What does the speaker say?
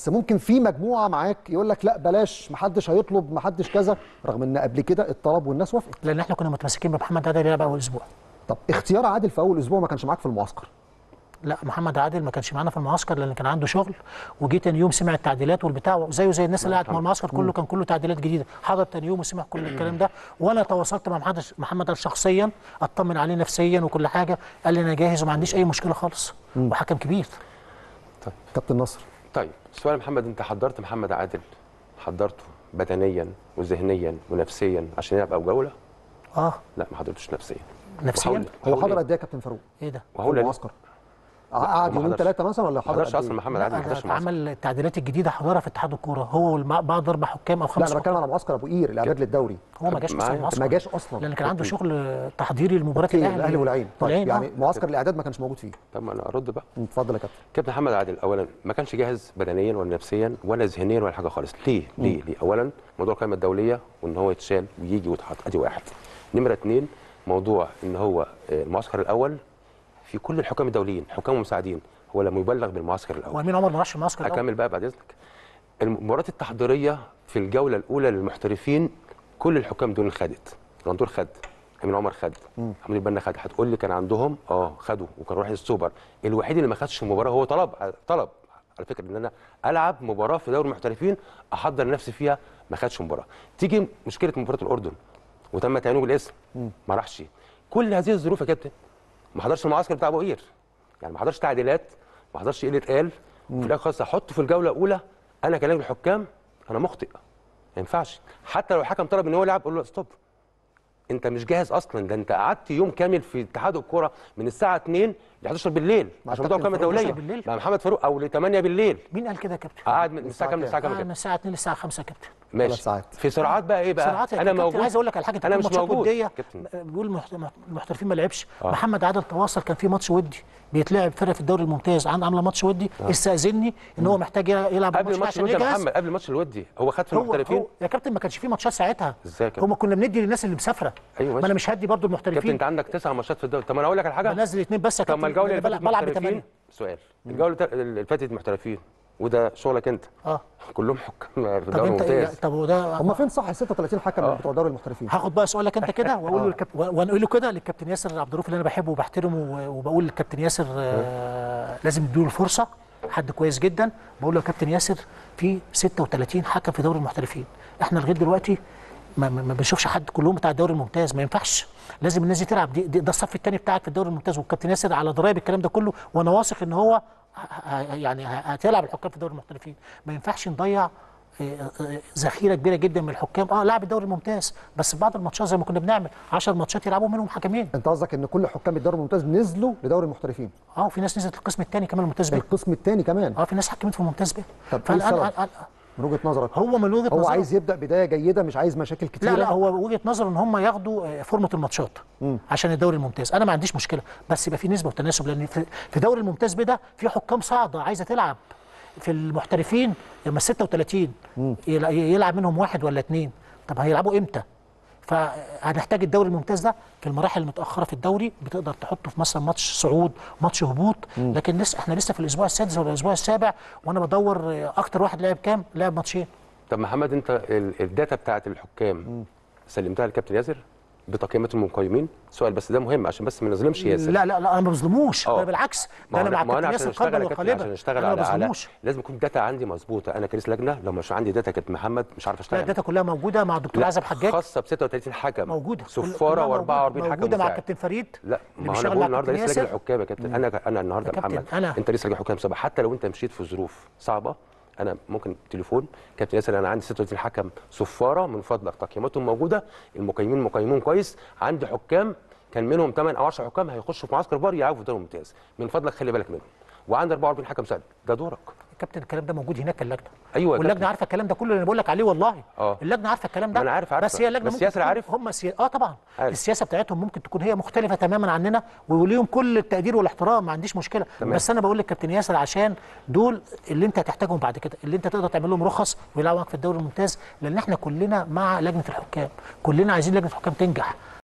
بس ممكن في مجموعه معاك يقول لك لا بلاش محدش هيطلب محدش كذا رغم ان قبل كده الطلب والناس وافقت لان احنا كنا متمسكين بمحمد عادل يلعب اول اسبوع طب اختيار عادل في اول اسبوع ما كانش معاك في المعسكر لا محمد عادل ما كانش معانا في المعسكر لان كان عنده شغل وجي تاني يوم سمع التعديلات والبتاع زيه زي الناس اللي قاعده مع المعسكر كله كان كله تعديلات جديده حضر تاني يوم وسمع كل الكلام ده وانا تواصلت مع محمد محمد عادل شخصيا اطمن عليه نفسيا وكل حاجه قال لي انا جاهز وما عنديش اي مشكله خالص وحكم كبير كابتن نصر طيب سؤال محمد انت حضرت محمد عادل حضرته بدنيا وذهنيا ونفسيا عشان يلعب او جوله اه لا ما حضرتوش نفسيا نفسيا وحاول- هو وحاول حضر إيه؟ قد ايه يا كابتن فاروق؟ ايه ده في وهقول لك المعسكر قعد ما يومين حضرش. ثلاثه مثلا ولا ما حضر حضرش قد إيه؟ اصلا محمد عادل ما حضرش معسكر. عمل التعديلات الجديده حضرها في اتحاد الكوره هو وبعض اربع حكام او لا خمس انا بتكلم على معسكر ابو قير الاعداد للدوري هو ما جاش اصلا معايا. المعسكر ما جاش اصلا لان كان عنده شغل تحضيري لمباراه اوكي الاهلي الاهلي والعين طيب والعين يعني آه. معسكر الاعداد ما كانش موجود فيه طب ما انا ارد بقى اتفضل يا كابتن كابتن محمد عادل اولا ما كانش جاهز بدنيا ولا نفسيا ولا ذهنيا ولا حاجه خالص ليه ليه ليه اولا موضوع القائمه الدوليه وان هو يتشال ويجي ويتحط ادي واحد نمره اثنين موضوع ان هو آه، المعسكر الاول في كل الحكام الدوليين حكام ومساعدين هو لم يبلغ بالمعسكر الاول وامين عمر ما راحش المعسكر الأول. اكمل بقى بعد اذنك المباريات التحضيريه في الجوله الاولى للمحترفين كل الحكام دول خدت غندور خد امين عمر خد محمود البنا خد هتقول لي كان عندهم اه خدوا وكان رايح السوبر الوحيد اللي ما خدش المباراه هو طلب طلب على فكره ان انا العب مباراه في دوري المحترفين احضر نفسي فيها ما خدش مباراه تيجي مشكله مباراه الاردن وتم تعيينه بالاسم ما راحش كل هذه الظروف يا كابتن ما حضرش المعسكر بتاع ابو قير يعني ما حضرش تعديلات ما حضرش قله قال وفي الاخر خالص احطه في الجوله الاولى انا كلام الحكام انا مخطئ ما ينفعش حتى لو الحكم طلب ان هو يلعب قول له ستوب انت مش جاهز اصلا ده انت قعدت يوم كامل في اتحاد الكوره من الساعه 2 ل 11 بالليل مع عشان موضوع كابتن القائمه فاروق الدوليه بالليل؟ مع محمد فاروق او ل 8 بالليل مين قال كده يا كابتن؟ قعد من الساعه كام للساعه كام آه، يا من كابتن الساعه 2 للساعه 5 يا كابتن ماشي ثلاث ساعات. في سرعات بقى ايه بقى سرعات يا انا كابتن، موجود عايز اقول لك على حاجه انا تكون مش ماتشات موجود وديه كابتن بيقول المحت- المحترفين ما لعبش محمد عادل تواصل كان في ماتش ودي بيتلعب فرقه في الدوري الممتاز عن عامله ماتش ودي استاذني ان هو محتاج يلعب قبل الماتش ده الماتش عشان الودي يا يجهز محمد قبل الماتش الودي هو خد في هو, المحترفين هو يا كابتن ما كانش في ماتشات ساعتها ازاي كده؟ هما كنا بندي للناس اللي مسافره أيوة ما ماشي. انا مش هدي برضو كابتن المحترفين انت عندك تسع ماتشات في الدوري طب ما انا اقول لك على حاجه بنزل اثنين بس يا طب ما كابتن الجوله اللي أنا فاتت بلعب محترفين بثمانيه سؤال الجوله اللي فاتت محترفين وده شغلك انت اه كلهم حكام في طب الدوري انت الممتاز طب وده هم فين صح ال 36 حكم بتوع دوري المحترفين هاخد بقى سؤالك انت كده واقول له الكاب... واقول له كده للكابتن ياسر عبد الرؤوف اللي انا بحبه وبحترمه و- وبقول للكابتن ياسر آه لازم نديله الفرصه حد كويس جدا بقول له يا كابتن ياسر في 36 حكم في دوري المحترفين احنا لغايه دلوقتي ما, ما ما بنشوفش حد كلهم بتاع الدوري الممتاز ما ينفعش لازم الناس دي تلعب دي, دي ده الصف الثاني بتاعك في الدوري الممتاز والكابتن ياسر على درايه بالكلام ده كله وانا واثق ان هو ه- ه- يعني ه- هتلعب الحكام في دوري المحترفين ما ينفعش نضيع آه، آه، ذخيره كبيره جدا من الحكام اه لاعب الدوري الممتاز بس في بعض الماتشات زي ما كنا بنعمل 10 ماتشات يلعبوا منهم حكمين انت قصدك ان كل حكام الدوري الممتاز نزلوا لدوري المحترفين اه وفي ناس نزلت القسم الثاني كمان الممتاز بيه القسم الثاني كمان اه في ناس حكمت في الممتاز بيه طب ايه السبب؟ فالآن- الآن- من وجهه نظرك هو من وجهه هو نظره عايز يبدا بدايه جيده مش عايز مشاكل كتيره لا لا هو وجهه نظره ان هم ياخدوا آه، فورمه الماتشات عشان الدوري الممتاز انا ما عنديش مشكله بس يبقى في نسبه وتناسب لان في في دوري الممتاز بيه ده في حكام صاعده عايزه تلعب في المحترفين لما 36 يلع- يلعب منهم واحد ولا اثنين طب هيلعبوا امتى فهنحتاج الدوري الممتاز ده في المراحل المتاخره في الدوري بتقدر تحطه في مثلا ماتش صعود ماتش هبوط لكن لسه احنا لسه في الاسبوع السادس ولا الاسبوع السابع وانا بدور آه، اكتر واحد لعب كام لعب ماتشين طب محمد انت ال- الداتا بتاعت الحكام سلمتها للكابتن ياسر بتقييمات المقيمين سؤال بس ده مهم عشان بس ما نظلمش ياسر لا لا لا انا ما بظلموش اه. انا بالعكس ما ده هو انا مع ما كابتن انا ياسر عشان اشتغل قلبا يا كابتن وقالبا عشان اشتغل انا ما على, على بظلموش لازم يكون الداتا عندي مظبوطه انا كرئيس لجنه لو مش عندي داتا كابتن محمد مش عارف لا اشتغل الداتا كلها موجوده مع الدكتور لا، عزب حجاج خاصه ب 36 حكم موجوده صفاره كلها و44 موجودة. حكم موجوده مع مساعد. الكابتن فريد لا اللي ما هو انا بيشتغل بقول مع النهارده الكابتن رئيس لجنه ياسر. الحكام يا كابتن انا انا النهارده يا كابتن، محمد أنا- انت رئيس لجنه الحكام سبعه حتى لو انت مشيت في ظروف صعبه انا ممكن تليفون كابتن ياسر انا عندي 36 حكم صفاره من فضلك تقييماتهم موجوده المقيمين مقيمون كويس عندي حكام كان منهم 8 او 10 حكام هيخشوا في معسكر بار يلعبوا في الدوري الممتاز من فضلك خلي بالك منهم وعندي 44 حكم مساعد ده دورك كابتن الكلام ده موجود هناك في اللجنه أيوة يا واللجنه كابتن. عارفه الكلام ده كله اللي انا بقول لك عليه والله اه. اللجنه عارفه الكلام ده ما أنا عارف- عارفة. بس هي اللجنه بس ممكن ياسر تكون- عارف؟ هم سي... اه طبعا عارف. السياسه بتاعتهم ممكن تكون هي مختلفه تماما عننا وليهم كل التقدير والاحترام ما عنديش مشكله تمام. بس انا بقول لك كابتن ياسر عشان دول اللي انت هتحتاجهم بعد كده اللي انت تقدر تعمل لهم رخص ويلعبوا معاك في الدوري الممتاز لان احنا كلنا مع لجنه الحكام كلنا عايزين لجنه الحكام تنجح